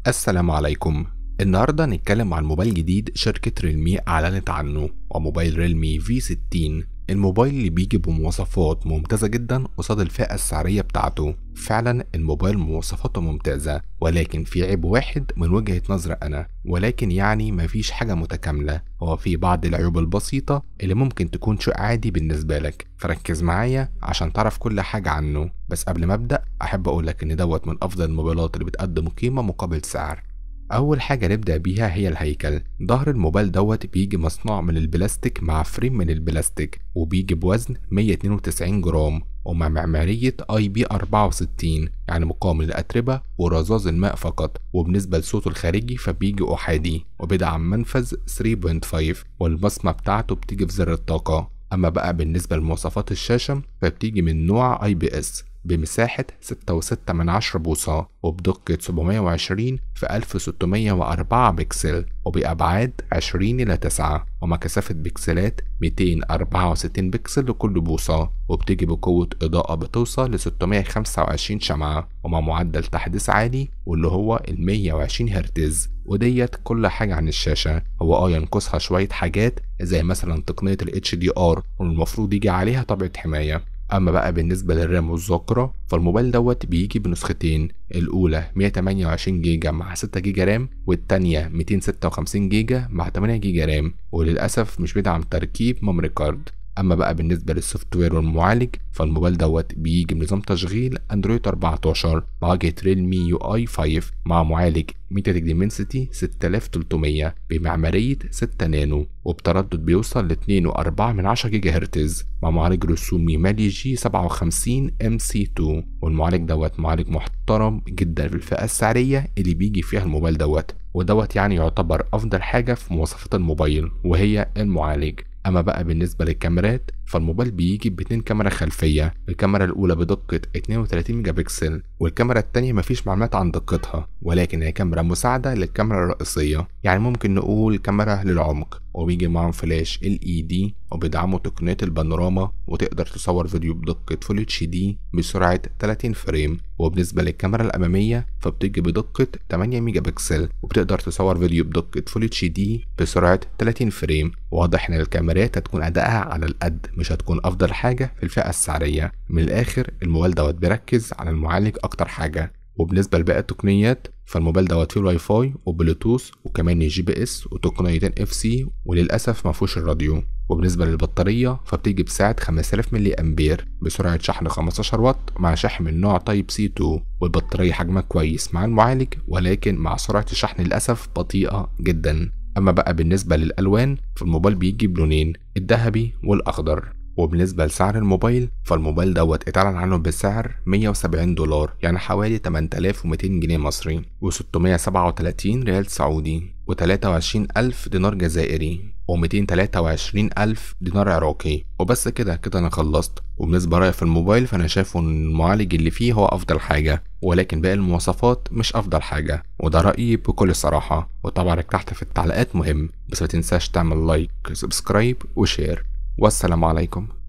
السلام عليكم النهاردة هنتكلم عن موبايل جديد شركة ريلمي أعلنت عنه وموبايل ريلمي في 60 الموبايل اللي بيجي بمواصفات ممتازة جدا قصاد الفئة السعرية بتاعته فعلا الموبايل مواصفاته ممتازة ولكن في عيب واحد من وجهة نظر أنا ولكن يعني مفيش حاجة متكاملة هو في بعض العيوب البسيطة اللي ممكن تكون شيء عادي بالنسبة لك فركز معايا عشان تعرف كل حاجة عنه بس قبل ما أبدأ أحب أقولك إن دوت من أفضل الموبايلات اللي بتقدم قيمة مقابل سعر أول حاجة نبدأ بيها هي الهيكل ظهر الموبايل دوت بيجي مصنوع من البلاستيك مع فريم من البلاستيك وبيجي بوزن 192 جرام ومع معمارية اي بي 64 يعني مقاوم للأتربة ورذاذ الماء فقط وبالنسبة لصوته الخارجي فبيجي أحادي وبيدعم منفذ 3.5 والبصمة بتاعته بتيجي في زر الطاقة أما بقى بالنسبة لمواصفات الشاشة فبتيجي من نوع اي بي اس بمساحة 6.6 من عشرة بوصة وبدقة 720 في 1604 بكسل وبأبعاد 20 إلى 9 ومع كثافة بكسلات 264 بكسل لكل بوصة وبتيجي بقوة إضاءة بتوصل ل 625 شمعة ومع معدل تحديث عالي واللي هو ال 120 هرتز وديت كل حاجة عن الشاشة هو اه ينقصها شوية حاجات زي مثلا تقنية ال HDR والمفروض يجي عليها طبعة حماية اما بقى بالنسبه للرام والذاكره فالموبايل دوت بيجي بنسختين الاولى 128 جيجا مع 6 جيجا رام والتانية 256 جيجا مع 8 جيجا رام وللاسف مش بيدعم تركيب ميموري كارد اما بقى بالنسبه للسوفت وير والمعالج فالموبايل دوت بيجي بنظام تشغيل اندرويد 14 مع واجهه ريلمي يو اي 5 مع معالج ميتا ديمنسيتي 6300 بمعماريه 6 نانو وبتردد بيوصل ل 2.4 من 10 جيجا هرتز مع معالج رسومي مالي جي 57 ام سي 2 والمعالج دوت معالج محترم جدا في الفئه السعريه اللي بيجي فيها الموبايل دوت ودوت يعني يعتبر افضل حاجه في مواصفات الموبايل وهي المعالج اما بقى بالنسبه للكاميرات فالموبايل بيجي باتنين كاميرا خلفيه الكاميرا الاولى بدقه 32 ميجا بكسل والكاميرا التانية مفيش معلومات عن دقتها ولكن هي كاميرا مساعده للكاميرا الرئيسيه يعني ممكن نقول كاميرا للعمق وبيجي معاهم فلاش ال اي دي وبيدعموا تقنيه البانوراما وتقدر تصور فيديو بدقه فول اتش دي بسرعه 30 فريم وبالنسبه للكاميرا الاماميه فبتيجي بدقه 8 ميجا بكسل وبتقدر تصور فيديو بدقه فول اتش دي بسرعه 30 فريم واضح ان الكاميرات هتكون ادائها على القد مش هتكون افضل حاجه في الفئه السعريه من الاخر الموبايل دوت بيركز على المعالج اكتر حاجه وبالنسبه لباقي التقنيات فالموبايل دوت فيه واي فاي وبلوتوث وكمان جي بي اس وتقنيتين اف سي وللاسف ما فيهوش الراديو وبالنسبه للبطاريه فبتيجي بسعه 5000 ملي امبير بسرعه شحن 15 واط مع شحن من نوع تايب سي 2 والبطاريه حجمها كويس مع المعالج ولكن مع سرعه الشحن للاسف بطيئه جدا اما بقى بالنسبه للالوان فالموبايل بيجي بلونين الذهبي والاخضر وبالنسبة لسعر الموبايل فالموبايل دوت اتعلن عنه بسعر 170 دولار يعني حوالي 8200 جنيه مصري و637 ريال سعودي و23 ألف دينار جزائري و223 ألف دينار عراقي وبس كده كده أنا خلصت وبالنسبة رأيي في الموبايل فأنا شايفه إن المعالج اللي فيه هو أفضل حاجة ولكن باقي المواصفات مش أفضل حاجة وده رأيي بكل صراحة وطبعا تحت في التعليقات مهم بس متنساش تعمل لايك سبسكرايب وشير والسلام عليكم